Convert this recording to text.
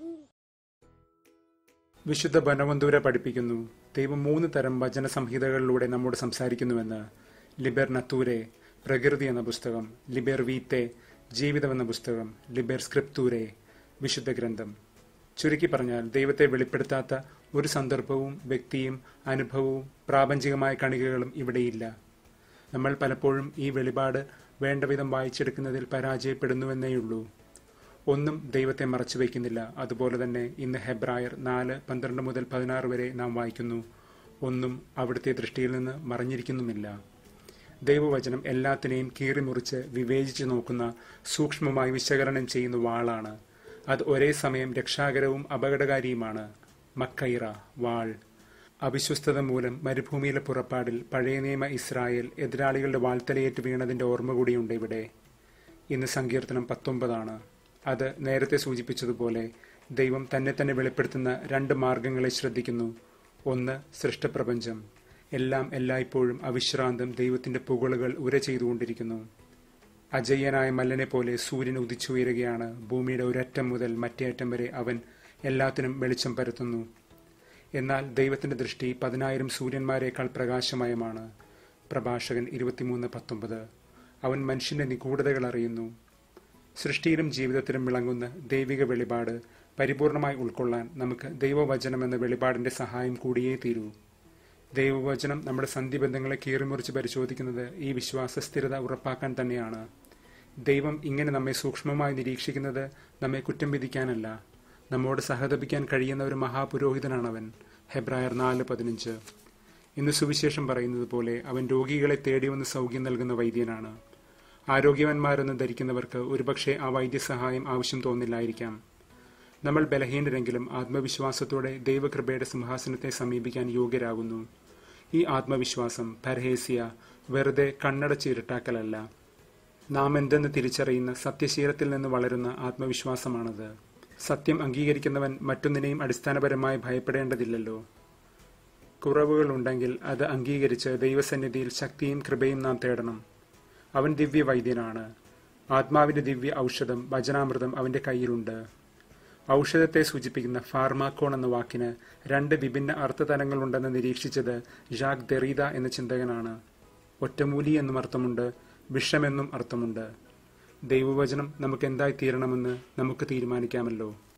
വിശുദ്ധ ബനവന്തൂര പഠിപ്പിക്കുന്നു ദൈവം മൂന്ന് തരം വചന സംഹിതകളിലൂടെ നമ്മോട് സംസാരിക്കുന്നുവെന്ന് ലിബർ നത്തൂരെ പ്രകൃതി എന്ന പുസ്തകം ലിബർ വീത്തെ ജീവിതം എന്ന പുസ്തകം ലിബർ സ്ക്രിപ്തൂരെ വിശുദ്ധ ഗ്രന്ഥം ചുരുക്കി പറഞ്ഞാൽ ദൈവത്തെ വെളിപ്പെടുത്താത്ത ഒരു സന്ദർഭവും വ്യക്തിയും അനുഭവവും പ്രാപഞ്ചികമായ കണികകളും ഇവിടെയില്ല നമ്മൾ പലപ്പോഴും ഈ വെളിപാട് വേണ്ടവിധം വായിച്ചെടുക്കുന്നതിൽ പരാജയപ്പെടുന്നുവെന്നേയുള്ളൂ ഒന്നും ദൈവത്തെ മറച്ചു വയ്ക്കുന്നില്ല അതുപോലെ തന്നെ ഇന്ന് ഹെബ്രായർ നാല് പന്ത്രണ്ട് മുതൽ പതിനാറ് വരെ നാം വായിക്കുന്നു ഒന്നും അവിടുത്തെ ദൃഷ്ടിയിൽ നിന്ന് മറഞ്ഞിരിക്കുന്നുമില്ല ദൈവവചനം എല്ലാത്തിനെയും കീറിമുറിച്ച് വിവേചിച്ചു നോക്കുന്ന സൂക്ഷ്മമായി വിശകലനം ചെയ്യുന്ന വാളാണ് അത് ഒരേ സമയം രക്ഷാകരവും അപകടകാരിയുമാണ് മക്കൈറ വാൾ അവിശ്വസ്തത മൂലം മരുഭൂമിയിലെ പുറപ്പാടിൽ പഴയ നിയമ ഇസ്രായേൽ എതിരാളികളുടെ വാൾത്തലയേറ്റ് വീണതിന്റെ ഓർമ്മ കൂടിയുണ്ട് ഇവിടെ ഇന്ന് സങ്കീർത്തനം പത്തൊമ്പതാണ് അത് നേരത്തെ സൂചിപ്പിച്ചതുപോലെ ദൈവം തന്നെ തന്നെ വെളിപ്പെടുത്തുന്ന രണ്ട് മാർഗങ്ങളെ ശ്രദ്ധിക്കുന്നു ഒന്ന് സൃഷ്ടപ്രപഞ്ചം എല്ലാം എല്ലായ്പ്പോഴും അവിശ്രാന്തം ദൈവത്തിന്റെ പുകളുകൾ ഉര ചെയ്തുകൊണ്ടിരിക്കുന്നു അജയ്യനായ മല്ലനെ പോലെ സൂര്യൻ ഉദിച്ചുയരുകയാണ് ഭൂമിയുടെ ഒരറ്റം മുതൽ മറ്റേ അറ്റം വരെ അവൻ എല്ലാത്തിനും വെളിച്ചം പരത്തുന്നു എന്നാൽ ദൈവത്തിന്റെ ദൃഷ്ടി പതിനായിരം സൂര്യന്മാരെക്കാൾ പ്രകാശമയമാണ് പ്രഭാഷകൻ ഇരുപത്തിമൂന്ന് പത്തൊമ്പത് അവൻ മനുഷ്യന്റെ നിഗൂഢതകൾ അറിയുന്നു സൃഷ്ടിയിലും ജീവിതത്തിലും വിളങ്ങുന്ന ദൈവിക വെളിപാട് പരിപൂർണമായി ഉൾക്കൊള്ളാൻ നമുക്ക് ദൈവവചനം എന്ന വെളിപാടിന്റെ സഹായം കൂടിയേ തീരൂ ദൈവവചനം നമ്മുടെ സന്ധിബന്ധങ്ങളെ കീറിമുറിച്ച് പരിശോധിക്കുന്നത് ഈ വിശ്വാസ സ്ഥിരത ഉറപ്പാക്കാൻ തന്നെയാണ് ദൈവം ഇങ്ങനെ നമ്മെ സൂക്ഷ്മമായി നിരീക്ഷിക്കുന്നത് നമ്മെ കുറ്റം വിധിക്കാനല്ല നമ്മോട് സഹതപിക്കാൻ കഴിയുന്ന ഒരു മഹാപുരോഹിതനാണവൻ ഹെബ്രായർ നാല് പതിനഞ്ച് ഇന്ന് സുവിശേഷം പറയുന്നത് പോലെ അവൻ രോഗികളെ തേടി വന്ന് സൗഖ്യം നൽകുന്ന വൈദ്യനാണ് ആരോഗ്യവാന്മാരെന്ന് ധരിക്കുന്നവർക്ക് ഒരുപക്ഷെ ആ വൈദ്യസഹായം ആവശ്യം തോന്നില്ലായിരിക്കാം നമ്മൾ ബലഹീനരെങ്കിലും ആത്മവിശ്വാസത്തോടെ ദൈവകൃപയുടെ സിംഹാസനത്തെ സമീപിക്കാൻ യോഗ്യരാകുന്നു ഈ ആത്മവിശ്വാസം പരഹേസിയ വെറുതെ കണ്ണടച്ച് ഇരുട്ടാക്കലല്ല നാം എന്തെന്ന് തിരിച്ചറിയുന്ന സത്യശീലത്തിൽ നിന്ന് വളരുന്ന ആത്മവിശ്വാസമാണത് സത്യം അംഗീകരിക്കുന്നവൻ മറ്റൊന്നിനെയും അടിസ്ഥാനപരമായി ഭയപ്പെടേണ്ടതില്ലല്ലോ കുറവുകൾ ഉണ്ടെങ്കിൽ അത് അംഗീകരിച്ച് ദൈവസന്നിധിയിൽ ശക്തിയും കൃപയും നാം തേടണം അവൻ ദിവ്യ വൈദ്യനാണ് ആത്മാവിന്റെ ദിവ്യ ഔഷധം വചനാമൃതം അവന്റെ കയ്യിലുണ്ട് ഔഷധത്തെ സൂചിപ്പിക്കുന്ന ഫാർമാക്കോൺ എന്ന വാക്കിന് രണ്ട് വിഭിന്ന അർത്ഥതലങ്ങളുണ്ടെന്ന് നിരീക്ഷിച്ചത് ജാക്ക് ദെറീദ എന്ന ചിന്തകനാണ് ഒറ്റമൂലി എന്നും അർത്ഥമുണ്ട് വിഷമെന്നും അർത്ഥമുണ്ട് ദൈവവചനം നമുക്ക് എന്തായി തീരണമെന്ന് നമുക്ക് തീരുമാനിക്കാമല്ലോ